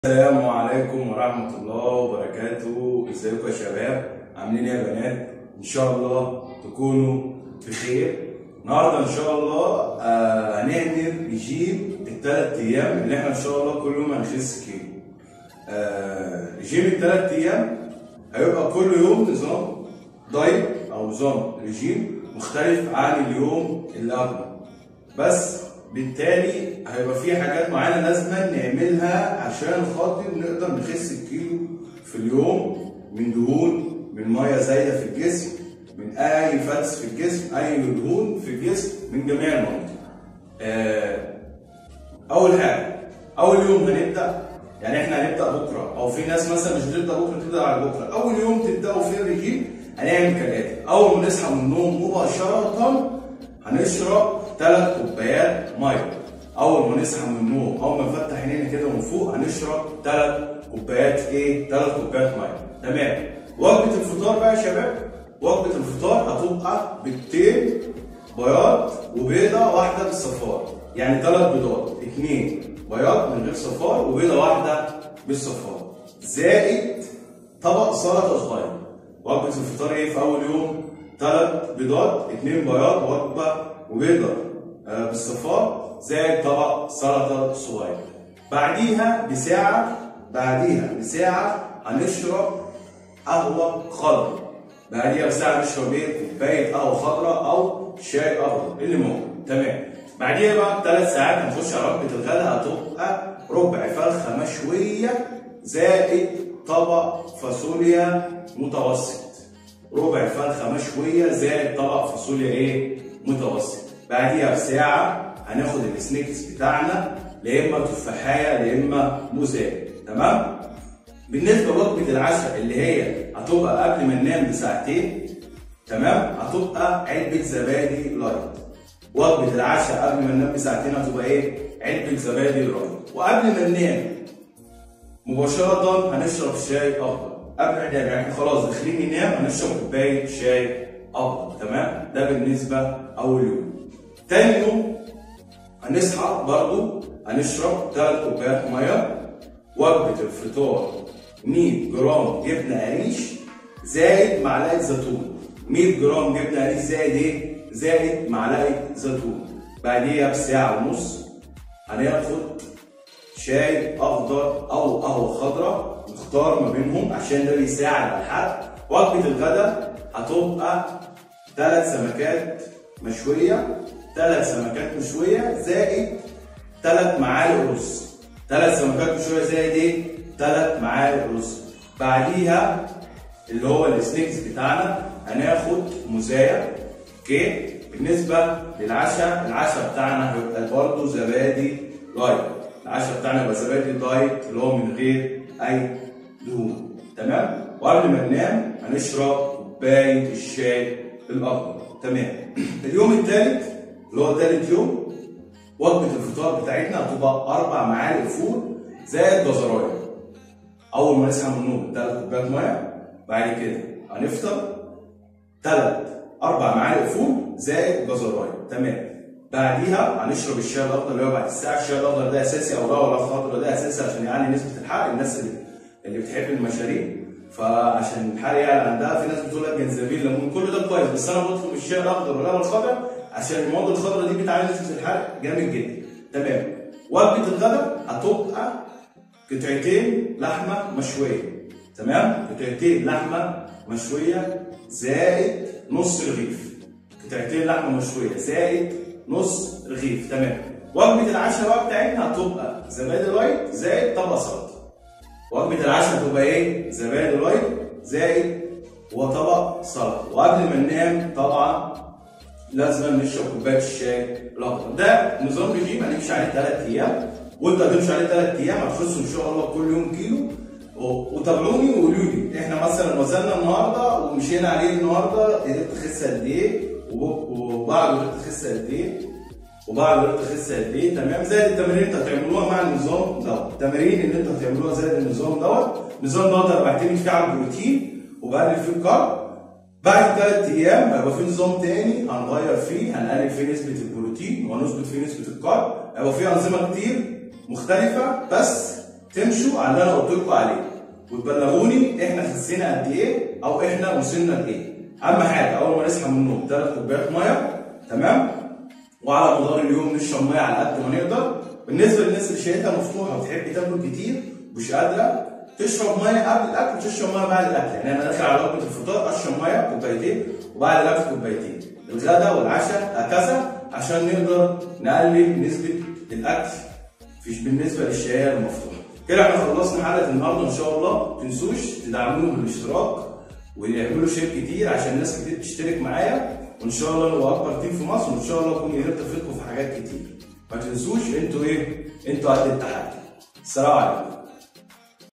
السلام عليكم ورحمة الله وبركاته ازيكم يا شباب عاملين ايه يا بنات ان شاء الله تكونوا بخير النهارده ان شاء الله آه هنعمل رجيم الثلاث ايام اللي احنا ان شاء الله كل يوم هنخس كيلو آه رجيم الثلاث ايام هيبقى كل يوم نظام دايت او نظام رجيم مختلف عن اليوم اللي قبله بس بالتالي هيبقى في حاجات معينه لازم نعملها عشان خاطر نقدر نخس الكيلو في اليوم من دهون من ميه زايده في الجسم من اي فاتس في الجسم اي دهون في الجسم من جميع المناطق. آه اول حاجه اول يوم هنبدا يعني احنا هنبدا بكره او في ناس مثلا مش بتبدا بكره تبدا على بكره اول يوم تبداوا فيه الرجيم هنعمل كالاتي اول ما نصحى من النوم مباشره هنشرب ثلاث كوبايات ميه اول ما نصحى من النوم اول ما نفتح عينينا كده من فوق هنشرب ثلاث كوبايات ايه ثلاث كوبايات ميه تمام وجبه الفطار بقى يا شباب وجبه الفطار هتبقى بيضتين بياض وبيضه واحده بالصفار يعني ثلاث بيضات اثنين بياض من غير صفار وبيضه واحده بالصفار زائد طبق سلطه صغير وجبه الفطار ايه في اول يوم ثلاث بيضات اثنين بياض وجبه وبيضه آه بالصفار زائد طبق سلطه صغير بعديها بساعه بعديها بساعه هنشرب قهوه خضراء بعديها بساعه نشرب ايه كوبايه قهوه خضراء او شاي اخضر اللي موجود تمام بعديها بقى بثلاث ساعات هنخش على وجبه الغداء هتبقى ربع فرخه مشويه زائد طبق فاصوليا متوسط ربع فرخه مشويه زائد طبق فاصوليا ايه متوسط بعديها بساعه هناخد السنيكس بتاعنا لا اما تفاحيه لا اما موزايه تمام بالنسبه لوجبه العشاء اللي هي هتبقى قبل ما ننام بساعتين تمام هتبقى علبه زبادي لايت وجبه العشاء قبل ما ننام بساعتين هتبقى ايه علبه زبادي لايت وقبل ما ننام مباشره هنشرب شاي اخضر قبل يعني احنا خلاص داخلين ننام هنشرب كوبايه شاي اخضر تمام ده بالنسبه اول يوم تاني يوم هنصحى برضو هنشرب ثلاث كوبايات ميه وجبه الفطار 100 جرام جبنه قريش زائد معلقه زيتون 100 جرام جبنه قريش زائد ايه؟ زائد معلقه زيتون بعديها بساعه ونص هناخد شاي اخضر او قهوه خضراء نختار ما بينهم عشان ده بيساعد على الحرق وجبه الغداء هتبقى ثلاث سمكات مشويه ثلاث سمكات مشويه زائد ثلاث معالق رز ثلاث سمكات مشويه زائد ايه ثلاث معالق رز بعديها اللي هو السنيكس بتاعنا هناخد موزايه اوكي بالنسبه للعشاء العشاء بتاعنا هيبقى برضه زبادي لايت العشاء بتاعنا يبقى زبادي دايت اللي هو من غير اي دهون تمام وقبل ما ننام هنشرب كوبايه الشاي الاخضر تمام اليوم الثالث اللي هو ثالث يوم وجبه الفطار بتاعتنا هتبقى اربع معالق فول زائد جزرايه اول ما نصحى من النوم ثلاث كوبايات ميه بعد كده هنفطر ثلاث اربع معالق فول زائد جزرايه تمام بعديها هنشرب الشاي الاخضر اللي هو بعد الساعه الشاي الاخضر ده اساسي او لا ولا خضرا ده اساسي عشان يعلي نسبه الحرق الناس اللي, اللي بتحب المشاريب فعشان الحرق يعلى عندها في ناس بتقول لك جنزبيل ليمون كل ده كويس بس انا بطلب الشاي الاخضر والقهوه الخضراء عشان المواد الخضراء دي بتعلي نسبه الحرق جامد جدا تمام وجبه الغداء هتبقى قطعتين لحمه مشويه تمام قطعتين لحمه مشويه زائد نص رغيف قطعتين لحمه مشويه زائد نص رغيف تمام وجبه العشاء بقى بتاعتنا هتبقى زبادي لايت زائد طبق سلطه وجبه العشاء هتبقى ايه زبادي لايت زائد وطبق سلطه وقبل ما ننام طبعا لازم نشرب كوبايه الشاي الاخضر ده نظام رجيم هنمشي عليه ثلاث ايام وانت هتمشي عليه ثلاث ايام هتخسوا ان شاء الله كل يوم كيلو وتابعوني وقولوا لي احنا مثلا وزننا النهارده ومشينا عليه النهارده قدرت تخس قد ايه وبعد قدرت تخس قد ايه وبعد قدرت تخس قد ايه تمام زائد التمارين اللي انت هتعملوها مع النظام دوت التمارين اللي انت هتعملوها زائد النظام دوت النظام دوت انا بعتمد فيه على البروتين وبقلل فيه الكارب بعد ثلاث ايام هيبقى في نظام تاني هنغير فيه هنقلل فيه نسبه البروتين ونظبط فيه نسبه الكارب هيبقى فيه انظمه كتير مختلفه بس تمشوا على اللي انا قلت لكم عليه وتبلغوني احنا خسينا قد ايه او احنا وصلنا لايه اهم حاجه اول ما نصحى من النوم ثلاث كوبايات ميه تمام وعلى مدار اليوم نشرب ميه على قد ما نقدر بالنسبه للناس اللي شهيتها مفتوحه وتحب تاكل كتير مش قادره تشرب ميه قبل الاكل وتشرب ميه بعد الاكل يعني انا داخل على وجبه الفطار اشرب ميه كوبايتين وبعد الاكل كوبايتين الغداء والعشاء هكذا عشان نقدر نقلل نسبه الاكل فيش بالنسبه للشهيه المفتوحه كده احنا خلصنا حلقه النهارده ان شاء الله ما تنسوش تدعمونا بالاشتراك ويعملوا شير كتير عشان ناس كتير تشترك معايا وان شاء الله نبقى اكبر تيم في مصر وان شاء الله اكون قدرت افيدكم في حاجات كتير ما تنسوش انتوا ايه انتوا قد التحدي السلام عليكم